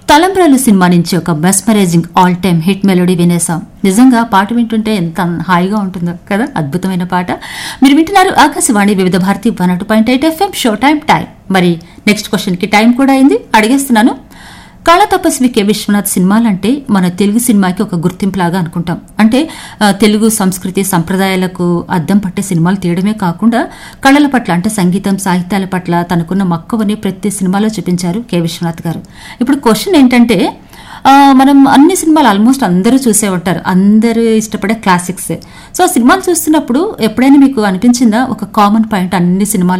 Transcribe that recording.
తలంబ్రాలు సినిమా నుంచి ఒక mesmerising all time hit melody వినేసాం నిజంగా పాట వింటుంటే ఎంత హాయిగా ఉంటుందో కదా అద్భుతమైన పాట మీరు వింటున్నారు Akashvani Vividh Bharati one two point eight FM show time time మరి నెక్స్ట్ క్వశ్చన్ కి టైం కూడా అయింది అడిగేస్తున్నాను కళ తపస్వి కె విశ్వనాథ్ సినిమాలంటే మన తెలుగు సినిమాకి ఒక గుర్తింపులాగా అనుకుంటాం అంటే ఆ, తెలుగు సంస్కృతి సంప్రదాయాలకు అద్దం పట్టే సినిమాలు తీయడమే కాకుండా కళల పట్ల అంటే సంగీతం సాహిత్యాల పట్ల తనకున్న మక్కువని ప్రతి సినిమాలో చూపించారు కె విశ్వనాథ్ గారు ఇప్పుడు క్వశ్చన్ ఏంటంటే ఆ, మనం అన్ని సినిమాలు ఆల్మోస్ట్ అందరూ చూసే ఉంటారు అందరూ ఇష్టపడే క్లాసిక్స్ సో సినిమాలు చూస్తున్నప్పుడు ఎప్పుడైనా మీకు అనిపించిందా ఒక కామన్ పాయింట్ అన్ని సినిమాలు